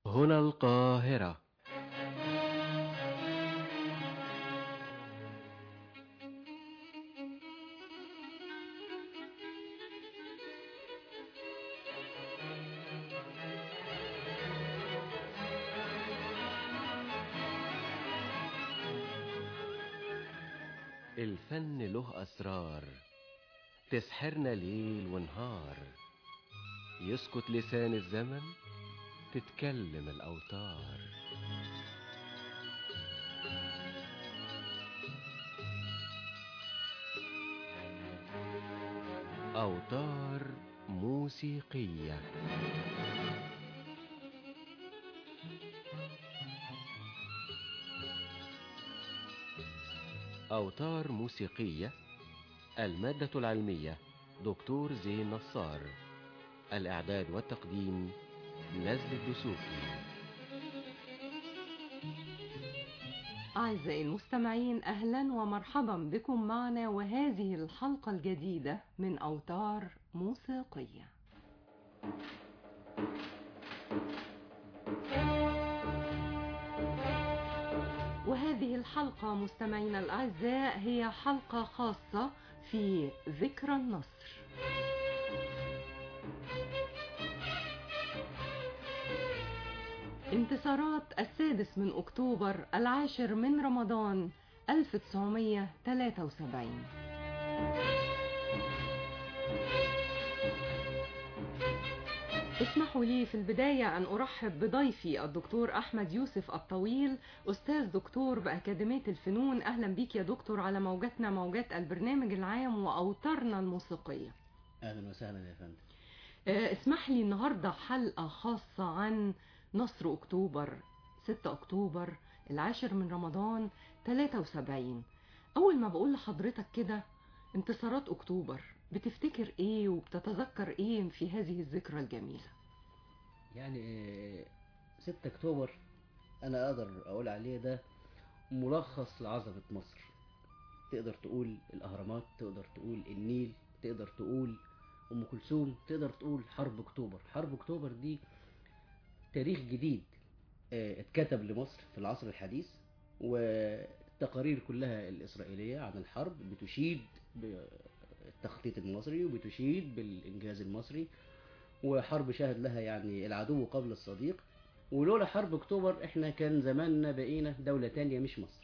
هنا القاهرة الفن له أسرار تسحرنا ليل ونهار يسكت لسان الزمن تتكلم الأوتار أوتار موسيقية أوتار موسيقية المادة العلمية دكتور زين نصار الإعداد والتقديم نزل الدسوقي أعزائي المستمعين أهلا ومرحبا بكم معنا وهذه الحلقة الجديدة من أوتار موسيقية وهذه الحلقة مستمعينا الأعزاء هي حلقة خاصة في ذكرى النصر انتصارات السادس من أكتوبر العاشر من رمضان 1973 اسمحوا لي في البداية أن أرحب بضيفي الدكتور أحمد يوسف الطويل أستاذ دكتور بأكاديمية الفنون أهلا بيك يا دكتور على موجاتنا موجات البرنامج العام وأوتارنا الموسيقية اهلا وسهلا يا فندم آه، اسمح لي النهاردة حلقة خاصة عن نصر أكتوبر 6 أكتوبر العاشر من رمضان 73 أول ما بقول لحضرتك كده انتصارات أكتوبر بتفتكر إيه وبتتذكر إيه في هذه الذكرى الجميلة يعني آه، 6 اكتوبر انا اقدر اقول عليه ده ملخص لعظمة مصر تقدر تقول الاهرامات تقدر تقول النيل تقدر تقول ام كلثوم تقدر تقول حرب اكتوبر حرب اكتوبر دي تاريخ جديد آه، اتكتب لمصر في العصر الحديث والتقارير كلها الإسرائيلية عن الحرب بتشيد بالتخطيط المصري وبتشيد بالإنجاز المصري وحرب شهد لها يعني العدو قبل الصديق ولولا حرب اكتوبر احنا كان زماننا بقينا دولة تانية مش مصر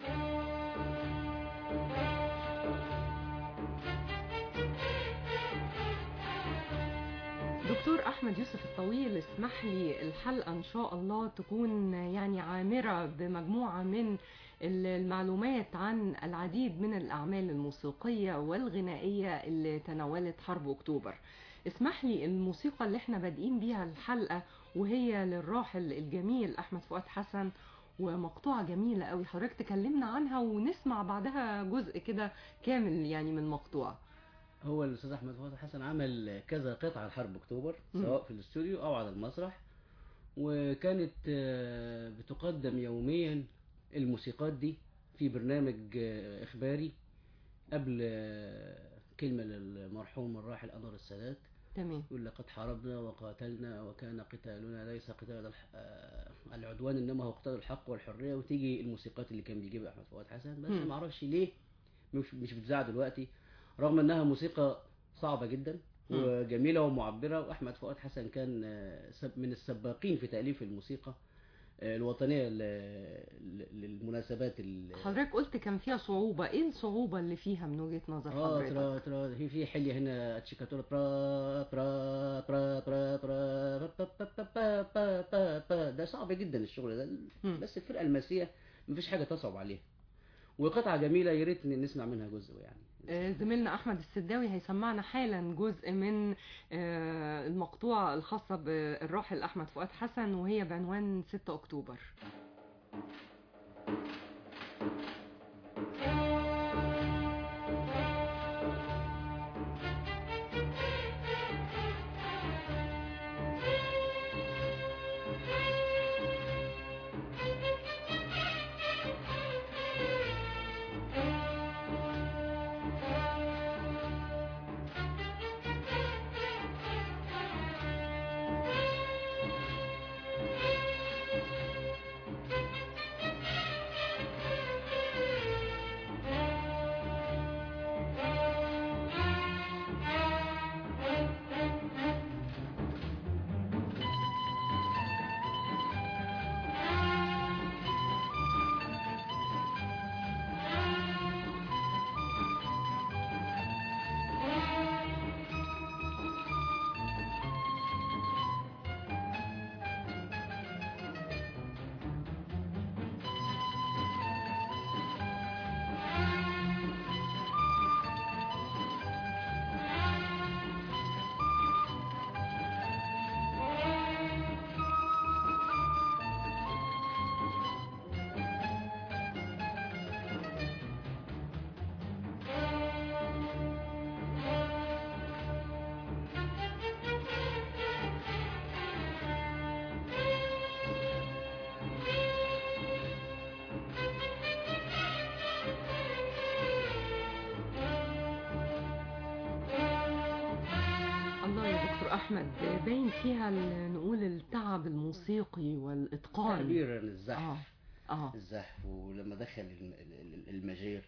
دكتور أحمد يوسف الطويل اسمح لي الحلقة إن شاء الله تكون يعني عامرة بمجموعة من المعلومات عن العديد من الأعمال الموسيقية والغنائية اللي تناولت حرب أكتوبر اسمح لي الموسيقى اللي احنا بادئين بيها الحلقة وهي للراحل الجميل أحمد فؤاد حسن ومقطوعة جميلة قوي حضرتك تكلمنا عنها ونسمع بعدها جزء كده كامل يعني من مقطوعة هو الاستاذ احمد فؤاد حسن عمل كذا قطعه لحرب اكتوبر مم. سواء في الاستوديو او على المسرح وكانت آه، بتقدم يوميا الموسيقات دي في برنامج آه، اخباري قبل آه، كلمه للمرحوم الراحل انور السادات تمام يقول لقد حاربنا وقاتلنا وكان قتالنا ليس قتال الح... آه، العدوان انما هو قتال الحق والحريه وتيجي الموسيقات اللي كان بيجيبها احمد فؤاد حسن بس مم. ما اعرفش ليه مش مش بتذاع دلوقتي رغم انها موسيقى صعبه جدا مم. وجميله ومعبره واحمد فؤاد حسن كان آه، سب- من السباقين في تاليف الموسيقى آه، الوطنيه ل- ل- للمناسبات ال- حضرتك قلت كان فيها صعوبة ايه الصعوبة اللي فيها من وجهة نظر اه حضرتك ترى ترى هي في حليه هنا اتشيكاتورا برا برا برا برا برا با- با- با- با- با- با- با. ده صعب جدا الشغل ده مم. بس الفرقه الماسيه مفيش حاجه تصعب عليها وقطعه جميله يا ريت نسمع منها جزء يعني آه، زميلنا احمد السداوي هيسمعنا حالا جزء من آه، المقطوعة الخاصة بالراحل احمد فؤاد حسن وهي بعنوان 6 اكتوبر احمد باين فيها ال- نقول التعب الموسيقي والاتقان تعبير الزحف اه اه الزحف ولما دخل الم- ال- ال- المجير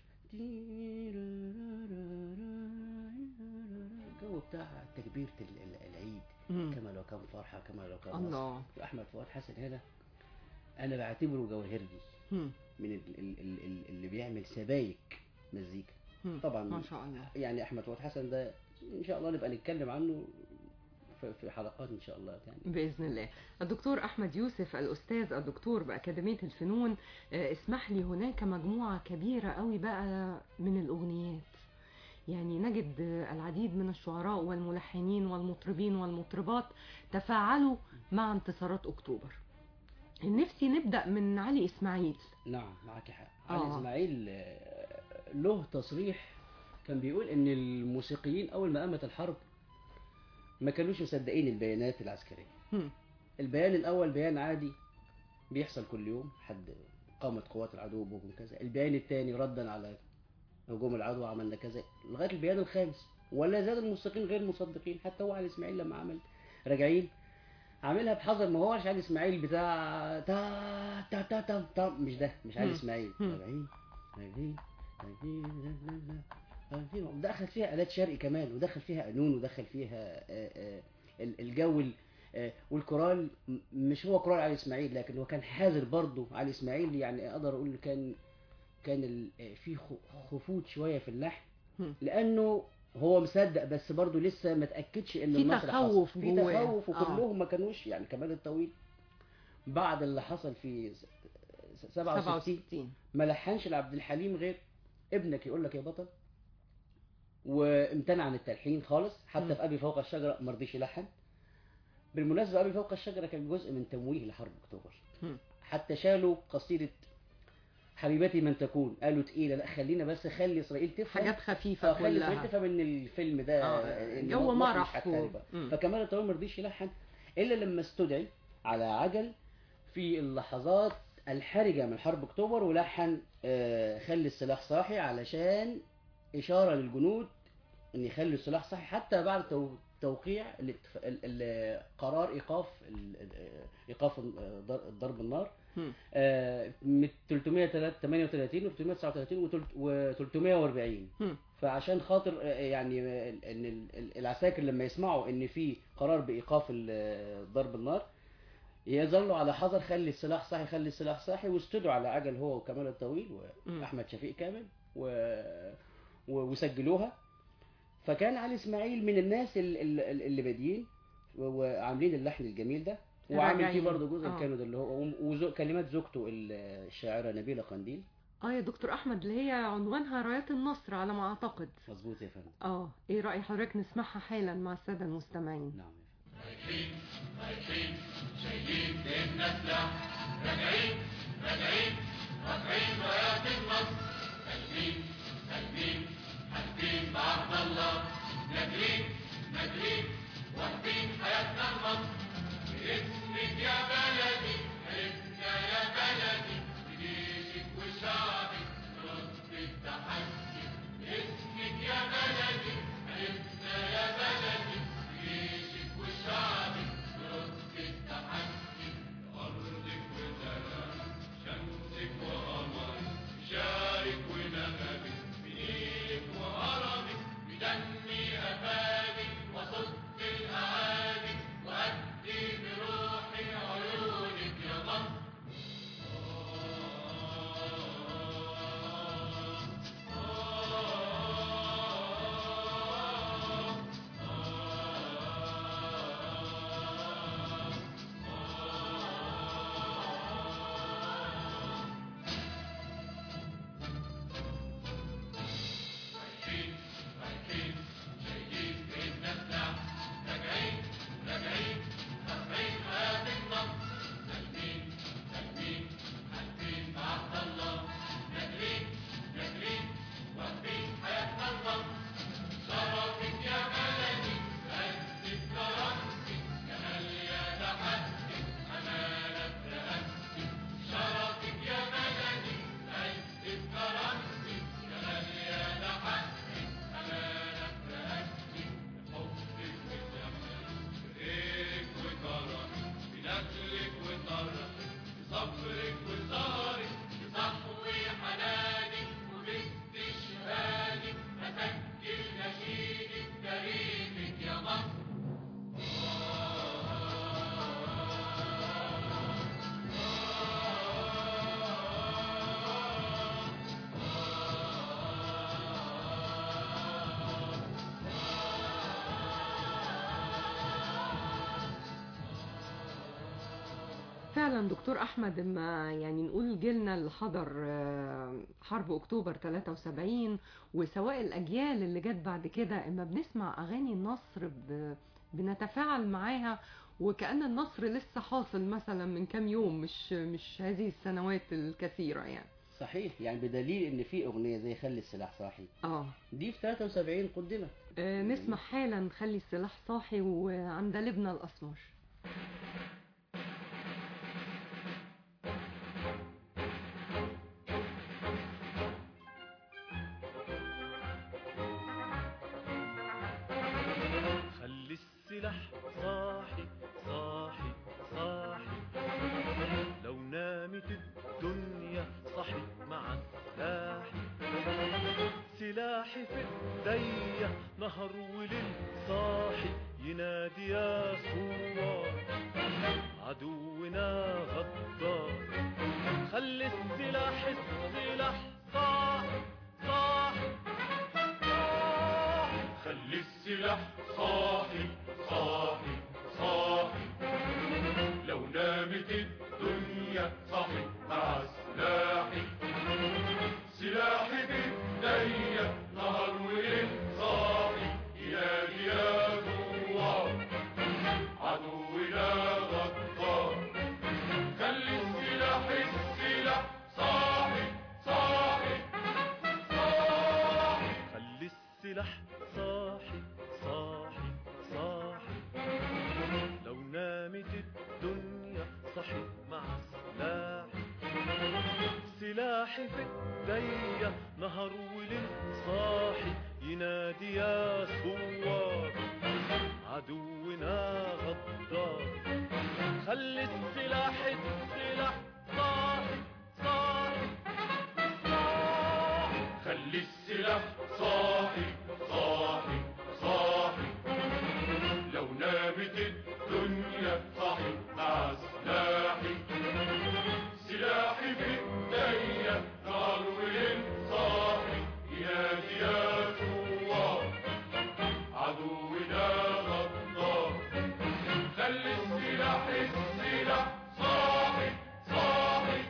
الجو بتاع تكبيرة ال- ال- العيد مم. كما لو كان فرحة كما لو كان الله. نصر وأحمد فؤاد حسن هنا أنا بعتبره جوهرجي مم. من ال- ال- ال- ال- اللي بيعمل سبايك مزيكا مم. طبعا ما شاء الله يعني أحمد فؤاد حسن ده إن شاء الله نبقى نتكلم عنه في- في حلقات إن شاء الله يعني بإذن الله الدكتور أحمد يوسف الأستاذ الدكتور بأكاديمية الفنون آه، اسمح لي هناك مجموعة كبيرة قوي بقى من الأغنيات يعني نجد آه، العديد من الشعراء والملحنين والمطربين والمطربات تفاعلوا مع انتصارات أكتوبر نفسي نبدأ من علي إسماعيل نعم معك حق آه. علي اسماعيل آه، له تصريح كان بيقول ان الموسيقيين اول ما قامت الحرب ما كانوش مصدقين البيانات العسكريه هم. البيان الاول بيان عادي بيحصل كل يوم حد قامت قوات العدو بهجوم كذا البيان الثاني ردا على هجوم العدو عملنا كذا لغايه البيان الخامس ولا زال الموسيقيين غير مصدقين حتى هو علي اسماعيل لما عمل راجعين عاملها بحذر ما هوش علي اسماعيل بتاع تا تا تا تا, تا مش ده مش علي مم. اسماعيل مم. راجعين راجعين راجعين راجعين دخل فيها آلات شرقي كمان ودخل فيها قانون ودخل فيها آه، آه، ال- الجو ال- آه، والكورال م- مش هو كورال علي اسماعيل لكن هو كان حاذر برضه علي اسماعيل يعني اقدر اقول كان كان ال- آه، في خ- خفوت شويه في اللحن هم. لانه هو مصدق بس برضه لسه ما تاكدش ان في النصر تخوف حصل في جواه. تخوف آه. وكلهم ما كانوش يعني كمال الطويل بعد اللي حصل في س- س- 67 67 ما لحنش لعبد الحليم غير ابنك يقول لك يا بطل وامتنع عن التلحين خالص حتى مم. في ابي فوق الشجره ما رضيش يلحن بالمناسبه ابي فوق الشجره كان جزء من تمويه لحرب اكتوبر مم. حتى شالوا قصيده حبيبتي من تكون قالوا تقيله لا خلينا بس خلي اسرائيل تفهم حاجات خفيفة اه خلي اسرائيل كلها تفهم ان الفيلم ده آه، إن جو مصر مش مرح هتحارب. و- مم. فكمال الطويل ما رضيش يلحن الا لما استدعي على عجل في اللحظات الحرجه من حرب اكتوبر ولحن آه، خلي السلاح صاحي علشان اشاره للجنود ان يخلوا السلاح صاحي حتى بعد تو- توقيع الاتف- ال- ال- قرار ايقاف ال- ال- ايقاف ضر- ضرب النار هم. آه، من 338 و 339 و 340 هم. فعشان خاطر آه، يعني آه، ان ال- ال- العساكر لما يسمعوا ان في قرار بايقاف ال- ضرب النار يظلوا على حذر خلي السلاح صاحي خلي السلاح صاحي واستدعوا على عجل هو وكمال الطويل مم. واحمد شفيق كامل و... و... وسجلوها فكان علي اسماعيل من الناس ال- ال- ال- اللي بادئين و- وعاملين اللحن الجميل ده وعامل فيه راجعين. برضه جزء آه. كانوا ده اللي هو وكلمات زوجته الشاعره نبيله قنديل اه يا دكتور احمد اللي هي عنوانها رايات النصر على ما اعتقد مظبوط يا فندم اه ايه رأي حضرتك نسمعها حالا مع السادة المستمعين نعم يا فندم الأرض فعلا دكتور احمد اما يعني نقول جيلنا اللي حضر آه، حرب اكتوبر 73 وسواء الاجيال اللي جت بعد كده اما بنسمع اغاني النصر ب... بنتفاعل معاها وكأن النصر لسه حاصل مثلا من كام يوم مش مش هذه السنوات الكثيرة يعني صحيح يعني بدليل ان في اغنيه زي خلي السلاح صاحي اه دي في 73 قدمت آه، نسمع حالا خلي السلاح صاحي وعندلبنا الاسمر خلي السلاح صاحي صاحي صاحي لو نامت الدنيا صحي مع سلاحي سلاحي في ايديا نهر وليل صاحي ينادي يا ثوار عدونا غدار خلي السلاح السلاح صاحي صاحي صاحي خلي السلاح صاحي صاحي صاحي لو نامت الدنيا صاحي مع سلاحي سلاحي بايديا نهر وليل صاحي ينادي يا ثوار عدونا غدار خلي السلاح السلاح صاحي صاحي صاحي خلي السلاح صاحي صاحي صاحي لو نامت الدنيا صحي مع سلاحي سلاحي في ايديا نهر وليل صاحي ينادي يا ثوار عدونا غدار خلي السلاح السلاح صاحي صاحي صاحي خلي السلاح صاحي صاحي صاحي لو نامت الدنيا صاحي مع سلاحي سلاحي في ايديا نار وليل صاحي ينادي يا ثوار عدونا غدار خلي السلاح السلاح صاحي صاحي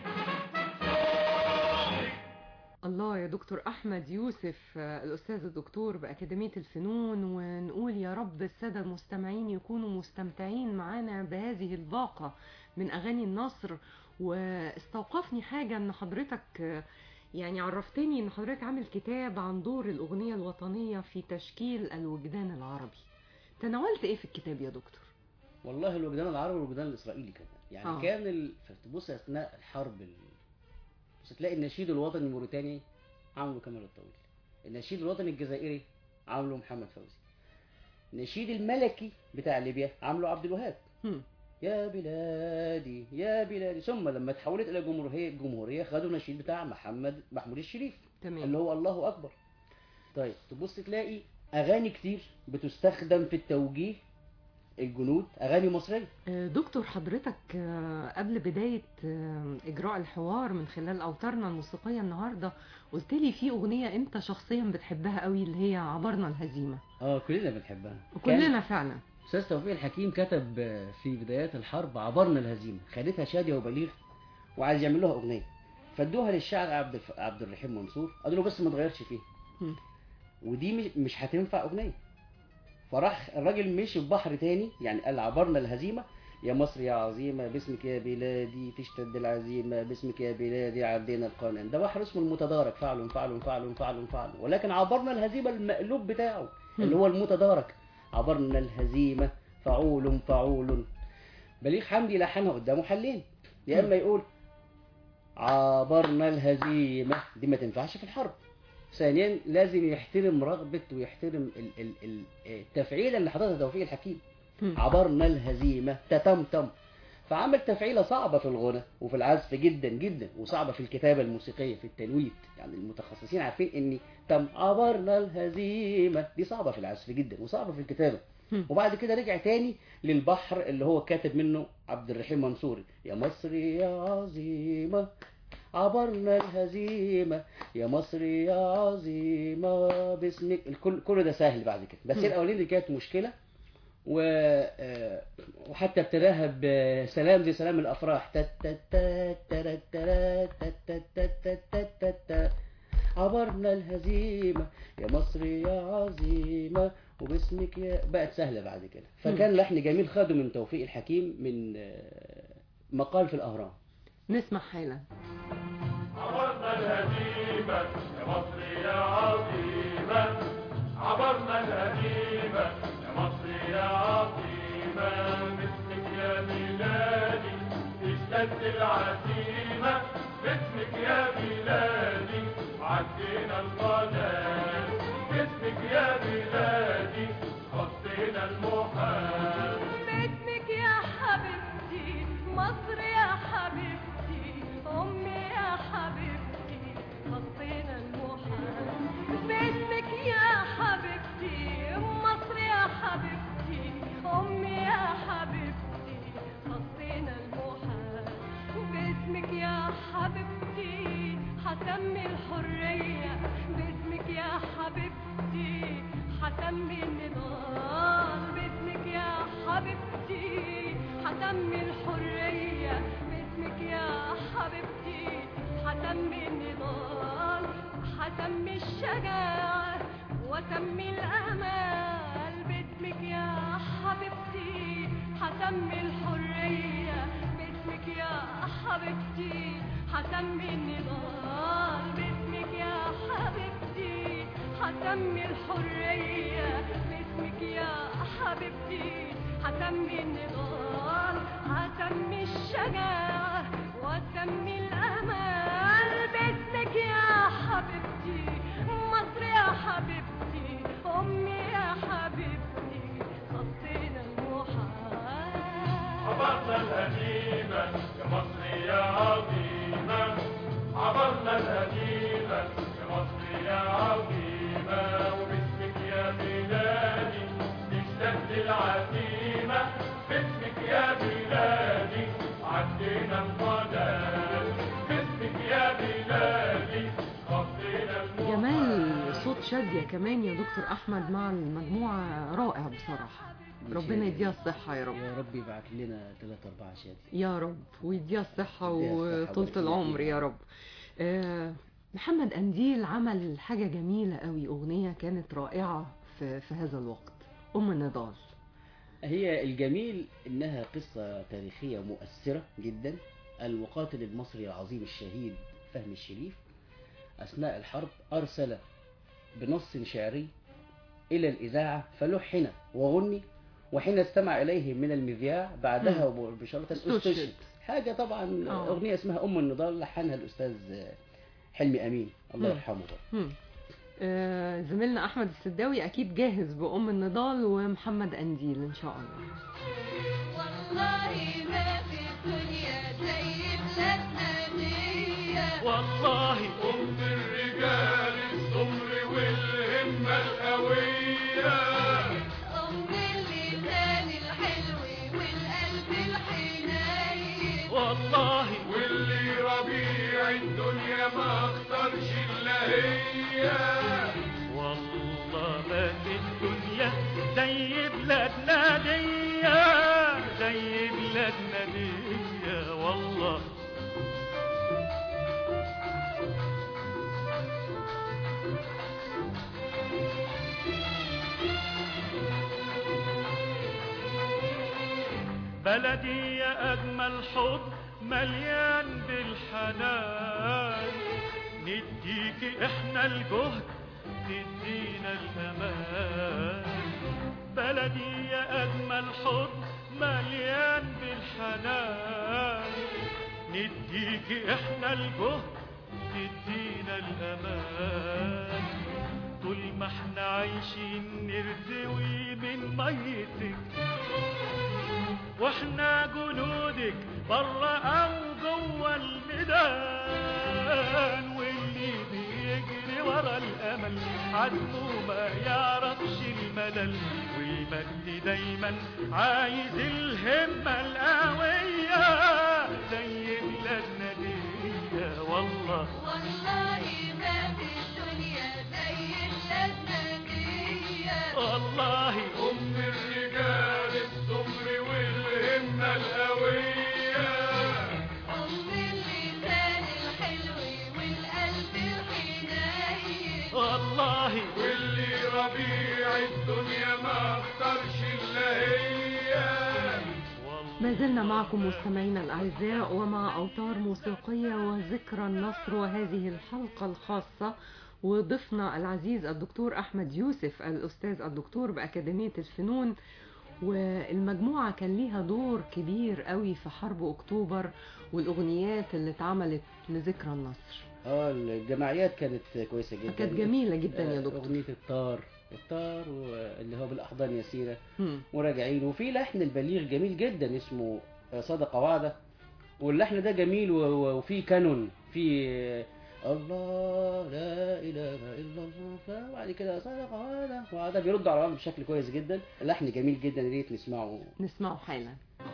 صاحي الله يا دكتور احمد يوسف آه، الاستاذ الدكتور باكاديميه الفنون ونقول يا رب الساده المستمعين يكونوا مستمتعين معانا بهذه الباقه من اغاني النصر واستوقفني حاجه ان حضرتك آه، يعني عرفتني ان حضرتك عامل كتاب عن دور الاغنيه الوطنيه في تشكيل الوجدان العربي تناولت ايه في الكتاب يا دكتور والله الوجدان العربي والوجدان الاسرائيلي كمان يعني آه. آه. كان ال... تبص اثناء الحرب ال... بص تلاقي النشيد الوطني الموريتاني عامله كمال الطويل النشيد الوطني الجزائري عامله محمد فوزي النشيد الملكي بتاع ليبيا عامله عبد الوهاب هم. يا بلادي يا بلادي ثم لما تحولت الى جمهوريه الجمهوريه خدوا النشيد بتاع محمد محمود الشريف اللي تمام هو الله اكبر طيب تبص تلاقي اغاني كتير بتستخدم في التوجيه الجنود اغاني مصريه آه، دكتور حضرتك آه، قبل بداية آه، إجراء الحوار من خلال أوتارنا الموسيقية النهاردة قلت لي في أغنية أنت شخصيا بتحبها قوي اللي هي عبرنا الهزيمة اه كلنا بنحبها وكلنا فعلا استاذ توفيق الحكيم كتب في بدايات الحرب عبرنا الهزيمه خدتها شاديه وبليغ وعايز يعمل لها اغنيه فادوها للشاعر عبد الف... عبد الرحيم منصور قالوا له بس ما تغيرش فيها مم. ودي مش, مش هتنفع اغنيه فراح الراجل مشي في بحر تاني يعني قال عبرنا الهزيمه يا مصر يا عظيمة باسمك يا بلادي تشتد العزيمة باسمك يا بلادي عدينا القانون ده بحر اسمه المتدارك فعل فعل فعل فعل فعل ولكن عبرنا الهزيمة المقلوب بتاعه اللي هو المتدارك عبرنا الهزيمة فعول فعول بليغ حمدي لحنها قدامه حلين يا اما يقول عبرنا الهزيمة دي ما تنفعش في الحرب ثانيا لازم يحترم رغبة ويحترم ال- ال- ال- التفعيلة اللي حضرتها توفيق الحكيم هم. عبرنا الهزيمة تتمتم فعمل تفعيلة صعبة في الغنى وفي العزف جدا جدا وصعبة في الكتابة الموسيقية في التنويت يعني المتخصصين عارفين ان تم عبرنا الهزيمة دي صعبة في العزف جدا وصعبة في الكتابة هم. وبعد كده رجع تاني للبحر اللي هو كاتب منه عبد الرحيم منصور يا مصر يا عظيمة عبرنا الهزيمة يا مصر يا عظيمة باسمك الكل كل ده سهل بعد كده بس هم. الاولين اللي كانت مشكلة و آه، وحتى ابتداها بسلام زي سلام الافراح تت تت تت ترت ترت تت تت تت تت تت تت. عبرنا الهزيمة يا مصر يا عظيمة وباسمك يا بقت سهلة بعد كده فكان لحن جميل خده من توفيق الحكيم من آه، مقال في الأهرام نسمع حالا عبرنا الهزيمة يا مصر يا عظيمة عبرنا الهزيمة يا مصر يا عظيمة باسمك يا بلادي اشتد العزيمة باسمك يا بلادي عدينا القناة باسمك يا بلادي خطينا المحال باسمك يا حبيبتي مصر يا حبيبتي أمي يا حبيبتي خطينا المحال باسمك يا حبيبتي مصر يا حبيبتي أمي يا حبيبتي خطينا المحال باسمك يا حبيبتي حسمي الحرية باسمك يا حبيبتي حسمي النضال باسمك يا حبيبتي حسمي الحرية باسمك يا حبيبتي حسمي النضال حسمي الشجاعة وسمي الأمال باسمك يا حبيبتي حسمي الحرية باسمك يا حبيبتي حسمي النضال باسمك يا حبيبتي حسمي الحرية باسمك يا حبيبتي حسمي النضال حسمي الشجاعة وسمي الأمال باسمك يا حبيبتي مصر يا حبيبتي أمي يا حبيبتي خطينا المحال عبرنا الهزيمة يا مصر يا عظيمة عبرنا الهزيمة يا مصر يا عظيمة وباسمك يا بلادي اشتد العزيمة باسمك يا بلادي عدينا القناة باسمك يا بلادي خطينا المحال جمال صوت شادية كمان يا دكتور أحمد مع المجموعة رائع بصراحة ربنا يديها الصحة يا رب يا رب يبعت لنا ثلاثة أربعة شادي يا رب ويديها الصحة يديها الصحة وطولة ويبارك العمر فيها. يا رب آه، محمد أنديل عمل حاجة جميلة قوي أغنية كانت رائعة في, في هذا الوقت أم النضال هي الجميل إنها قصة تاريخية مؤثرة جدا المقاتل المصري العظيم الشهيد فهمي الشريف أثناء الحرب أرسل بنص شعري إلى الإذاعة فلحن وغني وحين استمع إليه من المذياع بعدها بشرط استشهد. استشهد حاجة طبعا آه. أغنية اسمها أم النضال لحنها الأستاذ حلمي أمين الله مم. يرحمه هم. آه، زميلنا أحمد السداوي أكيد جاهز بأم النضال ومحمد أنديل إن شاء الله والله ما في الدنيا زي بلادنا دي والله أم الرجال السمر والهمة القوية أم اللسان الحلو والقلب الحنين والله واللي ربيع الدنيا ما اختارش الا هي والله ما في الدنيا زي بلادنا دي زي بلادنا دي والله بلدي يا أجمل حضن مليان بالحنان نديك احنا الجهد تدينا الأمان بلدي يا أجمل حضن مليان بالحنان نديك احنا الجهد تدينا الأمان طول ما احنا عايشين نرتوي من ميتك واحنا جنودك برا او جوه الميدان واللي بيجري ورا الامل عزمه ما يعرفش الملل والمجد دايما عايز الهمه القويه زي بلادنا دي والله والله ما في الدنيا زي بلادنا دي والله ام الرجال زلنا معكم مستمعينا الأعزاء ومع أوتار موسيقية وذكرى النصر وهذه الحلقة الخاصة وضيفنا العزيز الدكتور أحمد يوسف الأستاذ الدكتور بأكاديمية الفنون والمجموعة كان ليها دور كبير قوي في حرب أكتوبر والأغنيات اللي اتعملت لذكرى النصر اه الجمعيات كانت كويسه جدا كانت جميلة جدا يا آه، دكتور اغنيه الطار الطار و- اللي هو بالاحضان يسيره مم. وراجعين وفي لحن البليغ جميل جدا اسمه صدق وعده واللحن ده جميل و- و- وفي كانون في الله لا اله الا الله فبعد كده صدق وعده وعده بيرد على بعض بشكل كويس جدا لحن جميل جدا يا ريت نسمعه نسمعه حالا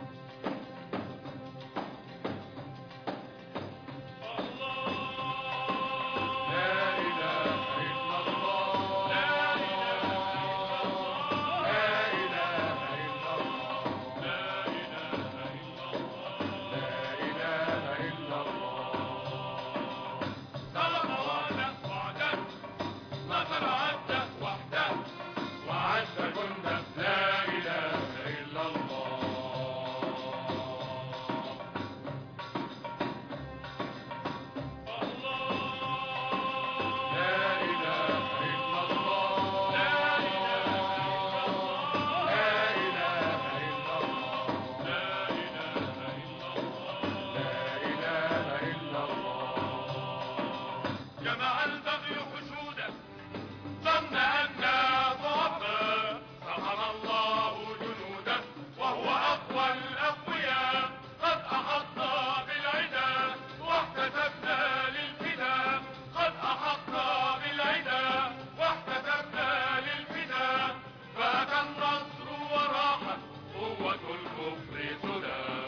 جمع البغي حشودا ظن أنا ضعفا سحر الله جنودا وهو أقوى الأقوياء قد أحط بالعدا واحتسبنا للفدا قد أحط بالعدا واحتسبنا للفدا فأتى النصر وراحت قوة الكفر سدى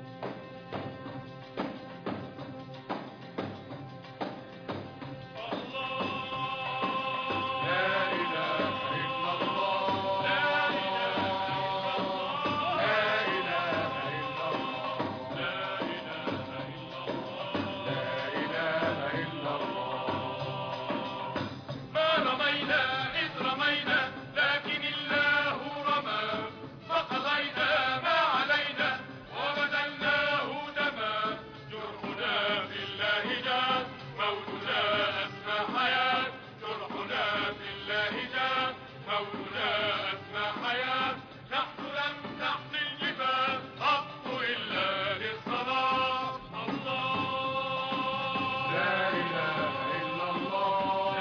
ما رمينا إذ رمينا لكن الله رمى فقضينا ما علينا وبذلناه دما جرحنا في الله جاء موتنا أسمى حياة جرحنا في الله جاء موتنا أسمى حياة نحن لم نحمل جبال حق إلا للصلاة الله لا إله إلا الله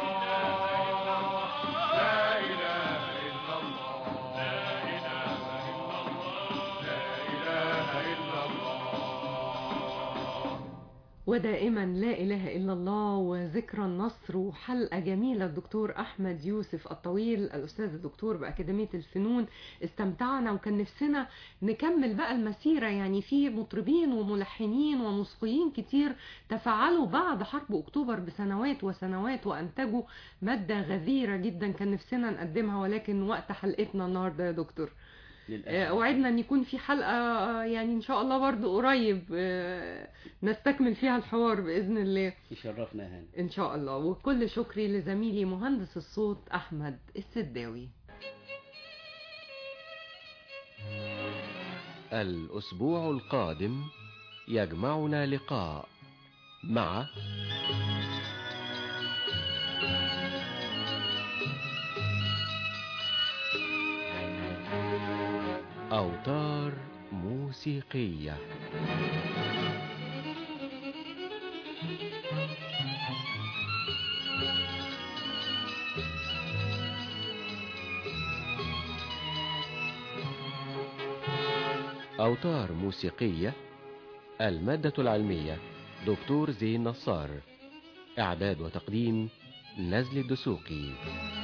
لا إله إلا الله لا إله إلا الله لا إله إلا الله ودائما لا إله إلا الله وذكرى النصر وحلقة جميلة الدكتور أحمد يوسف الطويل الأستاذ الدكتور بأكاديمية الفنون استمتعنا وكان نفسنا نكمل بقى المسيرة يعني في مطربين وملحنين وموسيقيين كتير تفاعلوا بعد حرب أكتوبر بسنوات وسنوات وأنتجوا مادة غزيرة جدا كان نفسنا نقدمها ولكن وقت حلقتنا النهاردة يا دكتور آه، للاسف وعدنا ان يكون في حلقة آه، يعني ان شاء الله برضو قريب آه، نستكمل فيها الحوار بإذن الله يشرفنا هاني ان شاء الله وكل شكري لزميلي مهندس الصوت احمد السداوي الأسبوع القادم يجمعنا لقاء مع أوتار موسيقية أوتار موسيقية المادة العلمية دكتور زين نصار إعداد وتقديم نزل الدسوقي